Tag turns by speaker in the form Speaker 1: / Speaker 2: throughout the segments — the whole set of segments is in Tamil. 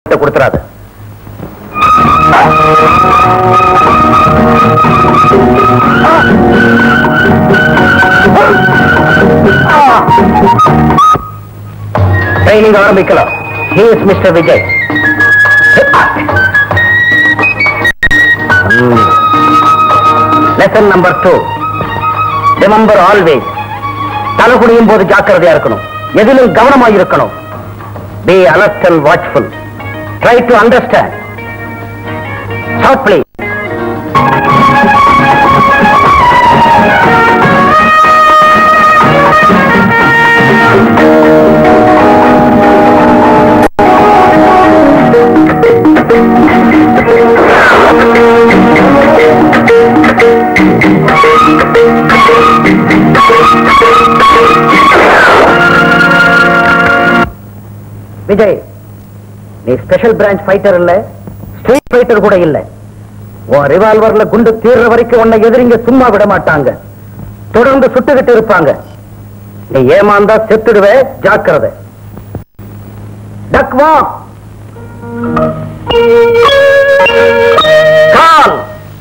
Speaker 1: கொடுத்துறாது ட்ரைனிங் ஆரம்பிக்கலாம் he is mister Vijay lesson number two remember always தலை குனியும் போது ஜாக்கிரதையா இருக்கணும் எதிலும் கவனமாக இருக்கணும் be alert and watchful try to understand short please Vijay நீ ஸ்பெஷல் பிரான்ச் ஃபைட்டர் இல்ல ஸ்ட்ரீட் ஃபைட்டர் கூட இல்ல உன் ரிவால்வர்ல குண்டு தீர்ற வரைக்கும் உன்னை எதிரிங்க சும்மா விட மாட்டாங்க தொடர்ந்து சுட்டுக்கிட்டு இருப்பாங்க நீ ஏமாந்தா செத்துடுவே ஜாக்கிரதை டக் வாக் கால்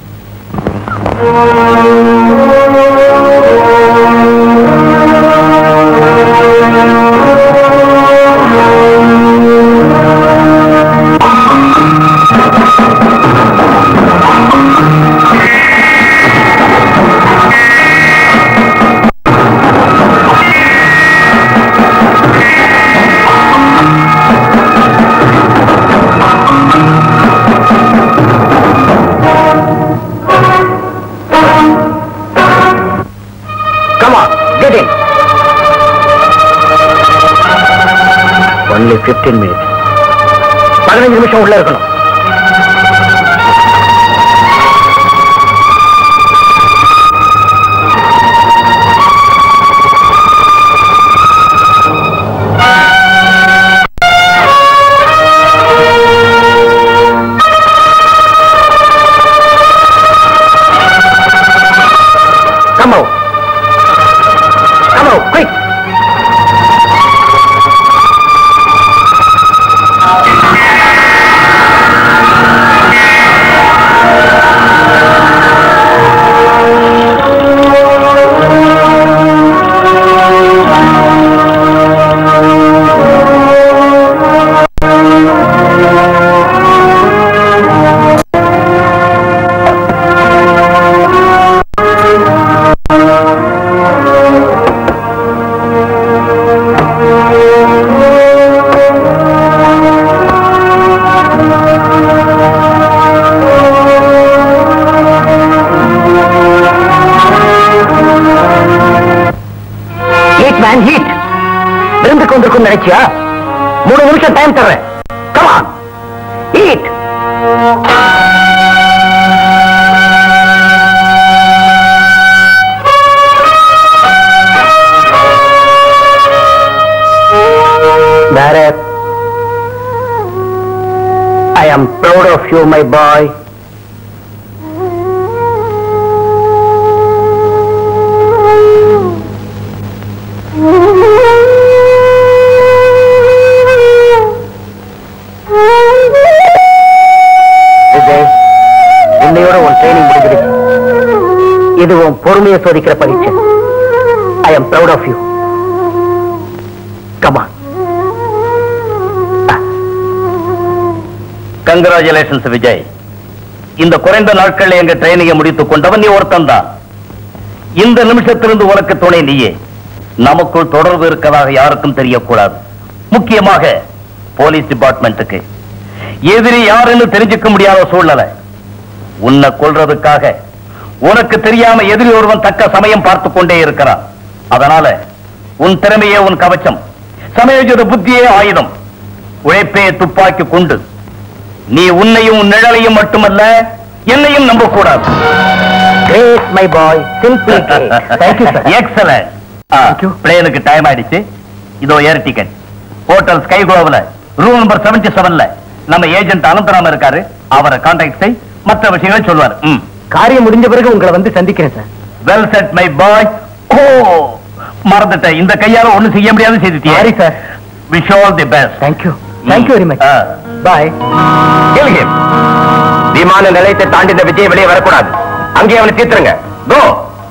Speaker 1: Come on, get in. Only 15 minutes. பதினஞ்சு நிமிஷம் உள்ள இருக்கணும் Come out. Come out, quick. Heat man heat விருந்து கொண்டிருக்கும் நினைச்சியா மூணு நிமிஷம் டைம் தர்றேன் come on heat Bharat, I am proud of you, my boy. Vijay இன்னையோட உன் ட்ரைனிங் முடிஞ்சிடுச்சு இது உன் பொறுமையை சோதிக்கிற பரீட்சை I am proud of you come on
Speaker 2: congratulations Vijay இந்த குறைந்த நாட்கள்ல எங்க ட்ரைனிங்கை முடித்துக் கொண்டவன் நீ ஒருத்தன் தான் இந்த நிமிஷத்திலிருந்து உனக்கு துணை நீயே நமக்குள் தொடர்பு இருக்கதாக யாருக்கும் தெரியக்கூடாது முக்கியமாக போலீஸ் டிபார்ட்மெண்ட்டுக்கு எதிரி யாருன்னு தெரிஞ்சுக்க முடியாத சூழ்நிலை உன்னை கொல்றதுக்காக உனக்கு தெரியாம எதிரி ஒருவன் தக்க சமயம் பார்த்து கொண்டே இருக்கிறான் அதனால உன் திறமையே உன் கவச்சம் சமயோஜித புத்தியே ஆயுதம் உழைப்பே துப்பாக்கி கொண்டு நீ உன்னையும் உன் நிழலையும் மட்டுமல்ல என்னையும் நம்பக்கூடாது
Speaker 1: great my boy simple thank you sir
Speaker 2: excellent
Speaker 1: Thank you.
Speaker 2: பிளேனுக்கு டைம் ஆயிடுச்சு இதோ ஏர் டிக்கெட் ஹோட்டல் ஸ்கை குளோவ்ல ரூம் நம்பர் செவன்டி செவன்ல நம்ம ஏஜென்ட் அனந்தராம இருக்காரு அவரை கான்டாக்ட் செய் மற்ற விஷயங்களை சொல்வார் ம்
Speaker 1: காரியம் முடிஞ்ச பிறகு உங்களை வந்து சந்திக்கிறேன் sir
Speaker 2: well said my boy ஓ மறந்துட்டேன் இந்த கையால ஒண்ணு செய்ய முடியாது செய்துட்டியே
Speaker 1: sorry sir
Speaker 2: wish all the best
Speaker 1: thank you thank you very much bye
Speaker 2: Kill him. விமான நிலையத்தை தாண்டி இந்த விஜய் வெளியே வரக்கூடாது அங்கே அவனை தீர்த்துருங்க go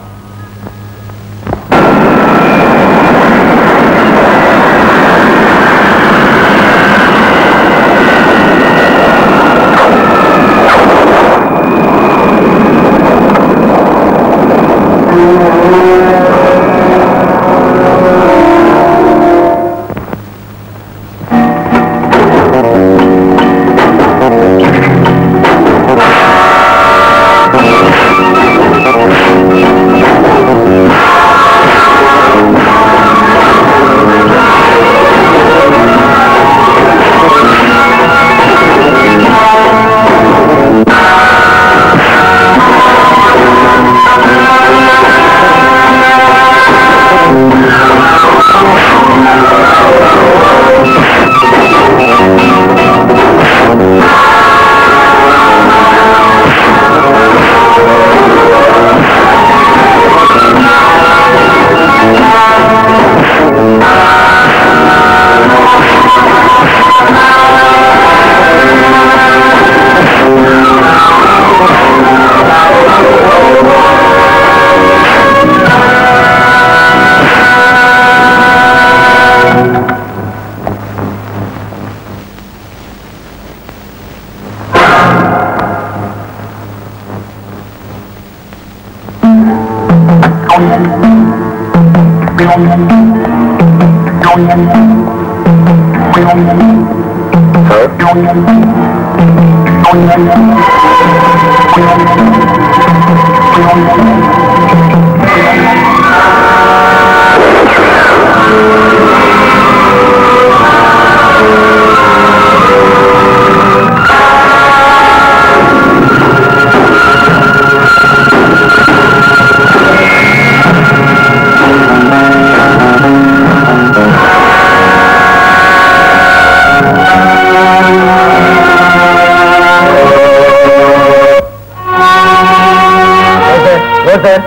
Speaker 1: sir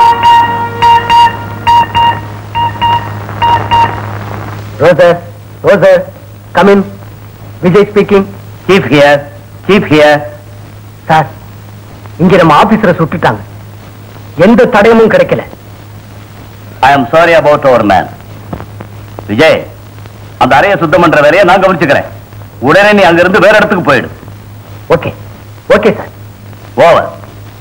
Speaker 1: roger roger come in Vijay speaking
Speaker 2: chief here chief here
Speaker 1: sir இங்க நம்ம ஆபீசரை சுட்டுட்டாங்க எந்த தடயமும் கிடைக்கல
Speaker 2: I am sorry about our man Vijay அந்த அறையை சுத்தம் பண்ற வேலையை நான் கவனிச்சுக்கிறேன் உடனே நீ அங்கிருந்து வேற இடத்துக்கு போயிடு
Speaker 1: okay okay sir
Speaker 2: over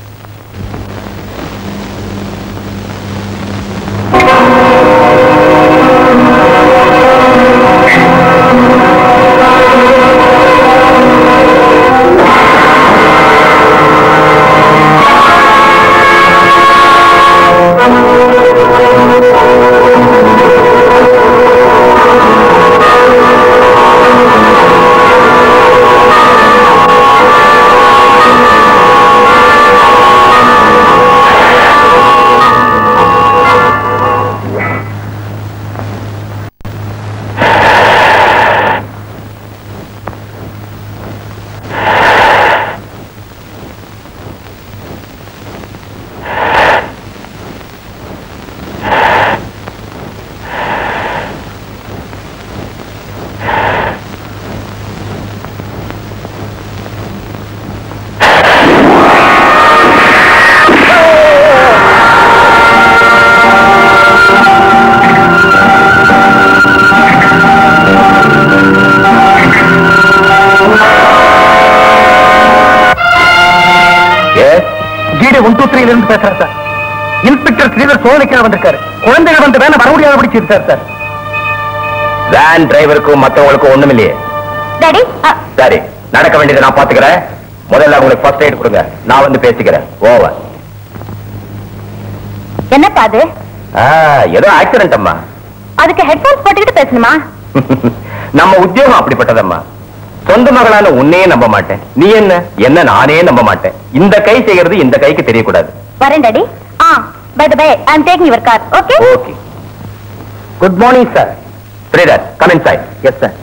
Speaker 1: G D one two இருந்து பேசுறேன் சார் இன்ஸ்பெக்டர் ஸ்ரீதர் சோதனைக்காக வந்திருக்காரு குழந்தைகள் வந்து வேலை வர முடியாத பிடிச்சிருக்காரு சார்
Speaker 2: வேன் டிரைவருக்கும் மத்தவங்களுக்கும் ஒண்ணும் இல்லையே
Speaker 3: டாடி
Speaker 2: சரி நடக்க வேண்டியதை நான் பாத்துக்கிறேன் முதல்ல உங்களுக்கு ஃபர்ஸ்ட் எய்ட் கொடுங்க நான் வந்து பேசிக்கிறேன் ஓவர்
Speaker 3: என்னப்பா அது
Speaker 2: ஏதோ ஆக்சிடென்ட் அம்மா
Speaker 3: அதுக்கு ஹெட்போன்ஸ் போட்டுக்கிட்டு பேசணுமா
Speaker 2: நம்ம உத்தியோகம் அப்படிப்பட்டதம்மா சொந்த மகளான உன்னையே நம்ப மாட்டேன் நீ என்ன என்ன நானே நம்ப மாட்டேன் இந்த கை செய்யறது இந்த கைக்கு தெரியக்கூடாது
Speaker 3: வரேன் டாடி ஆ by the by I am taking your car okay
Speaker 2: okay
Speaker 1: good morning sir
Speaker 2: Sridhar come inside
Speaker 1: yes sir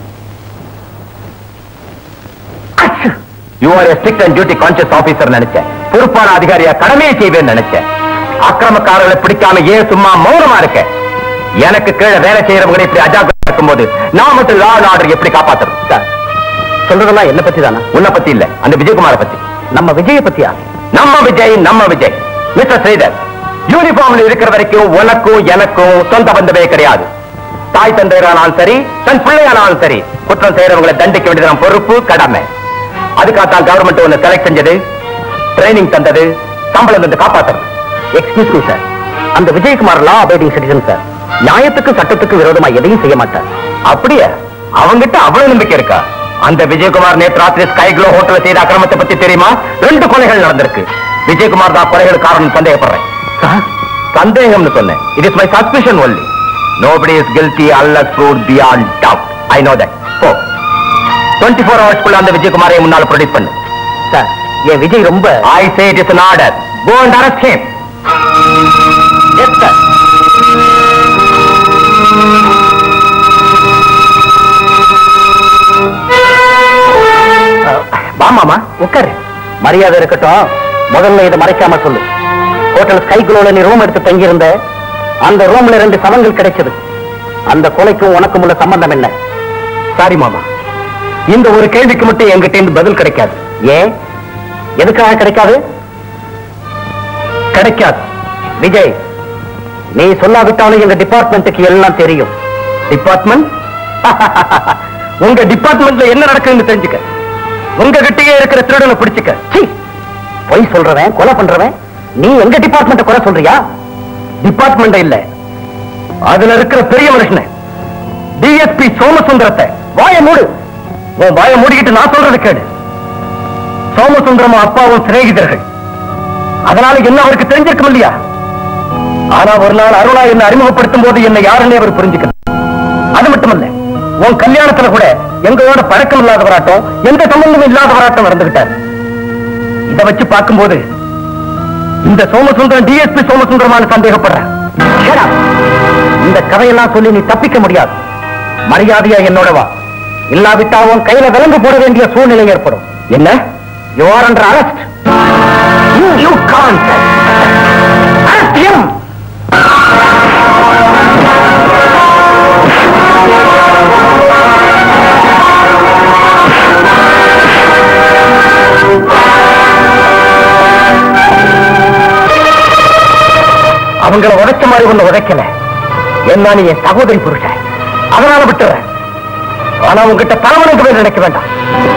Speaker 2: you are strict and duty conscious officer நினைச்சேன் பொறுப்பான அதிகாரியா கடமையை செய்வேன்னு நினைச்சேன் அக்கிரமக்காரர்களை பிடிக்காம ஏன் சும்மா மௌனமா இருக்க எனக்கு கீழே வேலை செய்யறவங்க இப்படி அஜாக்கிரதா இருக்கும்போது நான் மட்டும் லா ஆர்டர் எப்படி காப்பாத்துறது
Speaker 1: சார் சொல்றதெல்லாம் என்ன பத்தி தானா
Speaker 2: உன்னை பத்தி இல்ல அந்த விஜயகுமார பத்தி
Speaker 1: நம்ம விஜய பத்தியா
Speaker 2: நம்ம விஜய் நம்ம விஜய் மிஸ்டர் ஸ்ரீதர் யூனிஃபார்ம்ல இருக்கிற வரைக்கும் உனக்கும் எனக்கும் சொந்த பந்தமே கிடையாது தாய் தந்தையரானாலும் சரி தன் பிள்ளையானாலும் சரி குற்றம் செய்யறவங்களை தண்டிக்க வேண்டியது நம்ம பொறுப்பு கடமை அதுக்காகத்தான் கவர்மெண்ட் ஒன்னு செலக்ட் செஞ்சது ட்ரைனிங் தந்தது சம்பளம் தந்து காப்பாத்துறது
Speaker 1: எக்ஸ்கியூஸ் மீ சார் அந்த Vijayakumar law abiding citizen sir நியாயத்துக்கு சட்டத்துக்கு விரோதமா எதையும் செய்ய மாட்டார்
Speaker 2: அப்படியே அவங்கிட்ட அவ்வளவு நம்பிக்கை இருக்கா அந்த விஜயகுமார் நேற்று ராத்திரி ஸ்கை க்ளோ ஹோட்டல் செய்த அக்கிரமத்தை பத்தி தெரியுமா ரெண்டு கொலைகள் நடந்திருக்கு விஜயகுமார் தான் கொலைகள் காரணம் சந்தேகப்படுறேன்
Speaker 1: சார்
Speaker 2: சந்தேகம்னு சொன்னேன் it is my suspicion only nobody is guilty unless prove beyond doubt I know that போ டுவெண்ட்டி ஃபோர் ஹவர்ஸ்க்குள்ள அந்த விஜயகுமாரை முன்னால ப்ரொடியூஸ் பண்ணு
Speaker 1: சார் என் விஜய் ரொம்ப
Speaker 2: I say it is an order go and arrest him yes sir
Speaker 1: வாமாமா உட்காரு மரியாதை இருக்கட்டும் முதல்ல இதை மறைக்காம சொல்லு ஹோட்டல் ஸ்கை குளோல நீ ரூம் எடுத்து தங்கியிருந்த அந்த ரூம்ல ரெண்டு சவங்கள் கிடைச்சது அந்த கொலைக்கும் உனக்கும் உள்ள சம்பந்தம் என்ன
Speaker 2: சாரி மாமா இந்த ஒரு கேள்விக்கு மட்டும் என்கிட்ட இருந்து பதில் கிடைக்காது
Speaker 1: ஏன் எதுக்காக கிடைக்காது
Speaker 2: கிடைக்காது
Speaker 1: விஜய் நீ சொல்லாவிட்டாலும் எங்க டிபார்ட்மெண்ட்டுக்கு எல்லாம் தெரியும்
Speaker 2: டிபார்ட்மெண்ட் உங்க டிபார்ட்மெண்ட்ல என்ன நடக்குதுன்னு தெரிஞ்சுக்க உங்க கிட்டயே இருக்கிற திருடனை பிடிச்சுக்க
Speaker 1: சீ, பொய் சொல்றவன் கொலை பண்றவன் நீ எங்க டிபார்ட்மெண்ட்டை குறை சொல்றியா
Speaker 2: டிபார்ட்மெண்ட் இல்ல அதுல இருக்கிற பெரிய மனுஷனை டிஎஸ்பி சோமசுந்தரத்தை
Speaker 1: வாய மூடு
Speaker 2: உன் வாயை மூடிக்கிட்டு நான் சொல்றது கேடு சோமசுந்தரமும் அப்பாவும் சிநேகிதர்கள் அதனால என்ன அவருக்கு தெரிஞ்சிருக்கும் இல்லையா ஆனா ஒரு நாள் அருணா என்னை அறிமுகப்படுத்தும் போது என்னை யாருன்னே அவர் புரிஞ்சுக்கல அது மட்டுமல்ல உன் கல்யாணத்துல கூட எங்களோட பழக்கம் இல்லாதவராட்டம் எந்த சம்பந்தமும் இல்லாதவராட்டம் நடந்துகிட்டார் இத வச்சு பார்க்கும்போது இந்த சோமசுந்தரம் டிஎஸ்பி சோமசுந்தரமான சந்தேகப்படுறேன்
Speaker 1: Shut up. இந்த கதையெல்லாம் சொல்லி நீ தப்பிக்க முடியாது மரியாதையா என்னோட வா இல்லாவிட்டா உன் கையில விலங்கு போட வேண்டிய சூழ்நிலை ஏற்படும்
Speaker 2: என்ன
Speaker 1: you are under arrest you can't arrest him
Speaker 2: அவங்கள உடைச்ச மாதிரி ஒண்ணு உடைக்கல என்ன நீ என் சகோதரி புருஷன் அதனால விட்டுறேன் ஆனா உங்ககிட்ட தலைவனுக்கு நினைக்க வேண்டாம்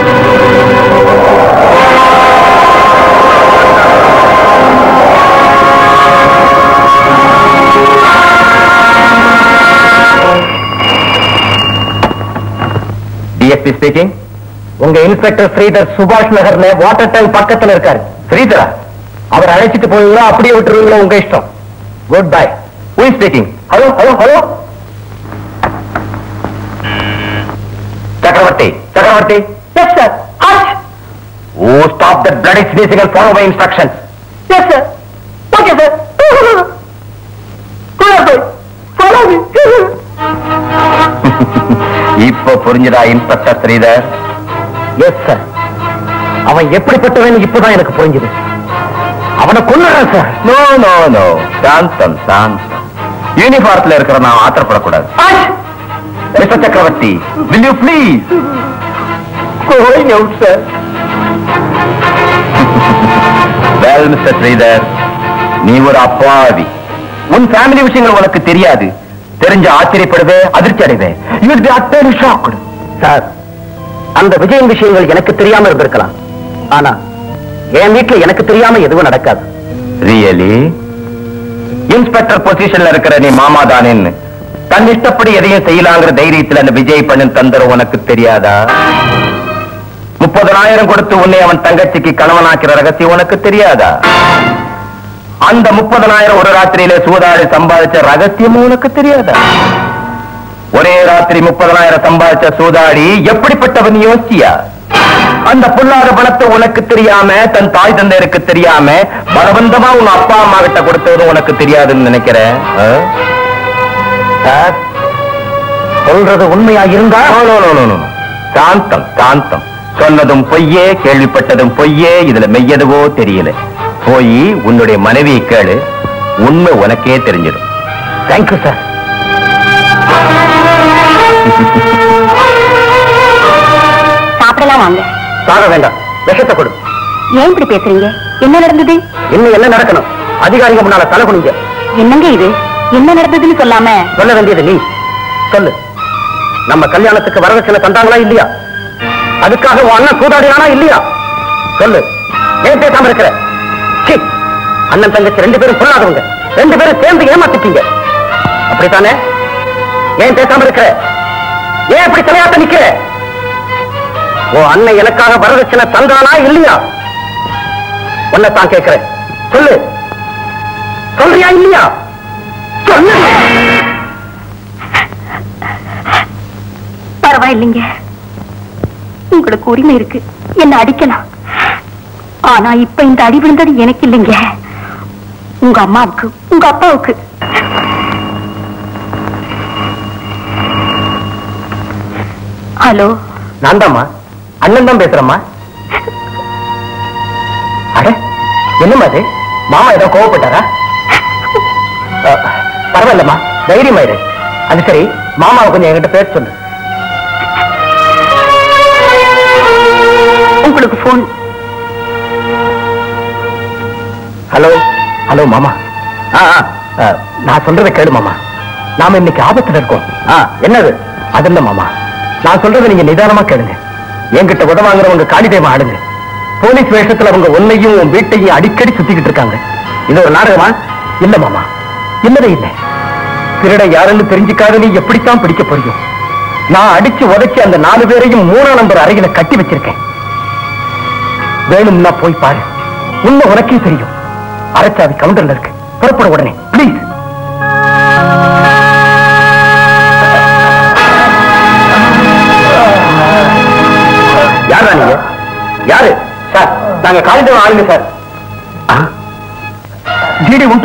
Speaker 2: டிஎஸ்பி ஸ்பீக்கிங்
Speaker 1: உங்க இன்ஸ்பெக்டர் ஸ்ரீதர் சுபாஷ் நகர்ல வாட்டர் டேங்க் பக்கத்துல இருக்காரு
Speaker 2: ஸ்ரீதரா
Speaker 1: அவர் அழைச்சிட்டு போவீங்களா அப்படியே விட்டுருவீங்களா உங்க இஷ்டம் good bye
Speaker 2: who speaking
Speaker 1: hello hello hello
Speaker 2: Chakravarthy Chakravarthy
Speaker 1: yes sir
Speaker 2: oh stop that blood sneezing and follow my instructions
Speaker 1: yes sir okay sir follow me
Speaker 2: இப்ப புரிஞ்சுதா இன்ஸ்பெக்டர் ஸ்ரீதர்
Speaker 1: எஸ் சார் அவன் எப்படிப்பட்டவன் இப்பதான் எனக்கு புரிஞ்சுது அவனை கொல்லுறேன் சார்
Speaker 2: நோ நோ நோ சாந்தம் சாந்தம் யூனிஃபார்ம்ல இருக்கிற நான் ஆத்திரப்படக்கூடாது mister Chakravarthy will you please
Speaker 1: going out sir
Speaker 2: well mister Sridhar நீ ஒரு அப்பாவி உன் ஃபேமிலி விஷயங்கள் உனக்கு தெரியாது தெரிஞ்ச ஆச்சரியப்படுவே அதிர்ச்சி அடைவே you will be utterly shocked
Speaker 1: sir அந்த விஜயின் விஷயங்கள் எனக்கு தெரியாம இருந்திருக்கலாம் ஆனா என் வீட்டுல எனக்கு தெரியாம எதுவும் நடக்காது
Speaker 2: ரியலி இன்ஸ்பெக்டர் பொசிஷன்ல இருக்கிற நீ மாமா தானேன்னு தன் இஷ்டப்படி எதையும் செய்யலாங்கிற தைரியத்துல அந்த விஜய் பண்ணு தந்திரம் உனக்கு தெரியாதா முப்பதனாயிரம் கொடுத்து உன்னை அவன் தங்கச்சிக்கு கணவனாக்கிற ரகசியம் உனக்கு தெரியாதா அந்த முப்பதனாயிரம் ஒரு ராத்திரியில சூதாடி சம்பாதிச்ச ரகசியமும் உனக்கு தெரியாதா ஒரே ராத்திரி முப்பதனாயிரம் சம்பாதிச்ச சூதாடி எப்படிப்பட்டவன் யோசிச்சியா அந்த பொல்லாத பணத்தை உனக்கு தெரியாம தன் தாய் தந்தையருக்கு தெரியாம பலவந்தமா உன் அப்பா அம்மா கிட்ட கொடுத்ததும் உனக்கு தெரியாதுன்னு நினைக்கிறேன் ஆ?
Speaker 1: சார் சொல்றது உண்மையா இருந்தா
Speaker 2: No, no, no, no, no. சாந்தம் சாந்தம் சொன்னதும் பொய்யே கேள்விப்பட்டதும் பொய்யே இதுல மெய்யதுவோ தெரியல போய் உன்னுடைய மனைவியை கேளு உண்மை உனக்கே தெரிஞ்சிடும்
Speaker 1: தேங்க்யூ சார்
Speaker 3: சாப்பிடலாம் சொல்லலாம் வாங்க
Speaker 1: சாக வேண்டாம் விஷத்தை கொடு
Speaker 3: ஏன் இப்படி பேசுறீங்க என்ன நடந்தது
Speaker 1: இன்னும் என்ன நடக்கணும் அதிகாரிங்க முன்னால தலை குனிங்க
Speaker 3: என்னங்க இது என்ன நடந்ததுன்னு சொல்லாம
Speaker 1: சொல்ல வேண்டியது நீ சொல்லு நம்ம கல்யாணத்துக்கு வரதட்சணை தந்தாங்களா இல்லையா அதுக்காக உன் அண்ணன் கூதாடினானா இல்லையா சொல்லு ஏன் பேசாம இருக்கிற சீ, அண்ணன் தங்கச்சி ரெண்டு பேரும் சொல்லாதவங்க ரெண்டு பேரும் சேர்ந்து ஏமாத்திட்டீங்க அப்படித்தானே ஏன் பேசாம இருக்கிற ஏன் இப்படி தலையாட்ட நிக்கிற உன் அண்ணன் எனக்காக வரதட்சணை தந்தானா இல்லையா உன்னைத்தான் கேட்கிறேன் சொல்லு சொல்றியா இல்லையா சொல்லு
Speaker 3: பரவாயில்லைங்க உங்களுக்கு உரிமை இருக்கு என்ன அடிக்கலாம் ஆனா இப்ப இந்த அடி விழுந்தது எனக்கு இல்லைங்க உங்க அம்மாவுக்கு உங்க அப்பாவுக்கு ஹலோ
Speaker 1: நான் தாம்மா அண்ணன் தான் பேசுறேம்மா அட என்னம்மா இது மாமா ஏதோ கோவப்பட்டாரா அஹ், பரவாயில்லம்மா தைரியமா இரு அது சரி மாமாவை கொஞ்சம் என்கிட்ட பேச சொல்லு
Speaker 3: உங்களுக்கு போன்
Speaker 1: ஹலோ ஹலோ மாமா ஆ ஆ, ஆ, நான் சொல்றதை கேளு மாமா நாம இன்னைக்கு ஆபத்துல இருக்கோம் ஆ என்னது அது இல்ல மாமா நான் சொல்றதை நீங்க நிதானமா கேளுங்க என்கிட்ட உதவாங்கிறவங்க காளிதேவம் ஆடுங்க போலீஸ் வேஷத்துல அவங்க உன்னையும் உன் வீட்டையும் அடிக்கடி சுத்திக்கிட்டு இருக்காங்க இது ஒரு நாடகமா இல்ல மாமா இல்லவே இல்லை திருட யாருன்னு தெரிஞ்சுக்காத நீ எப்படித்தான் பிடிக்க போறியும் நான் அடிச்சு உதைச்சு அந்த நாலு பேரையும் மூணாம் நம்பர் அறையில கட்டி வச்சிருக்கேன் வேணும்னா போய் பாரு உண்மை உனக்கே தெரியும் அரைச்சாவி கவுண்டர்ல இருக்கு புறப்பட உடனே ப்ளீஸ் யாரா நீங்க யாரு சார் நாங்க காலேஜ் ஆளுங்க சார் ஜிடி உண்டு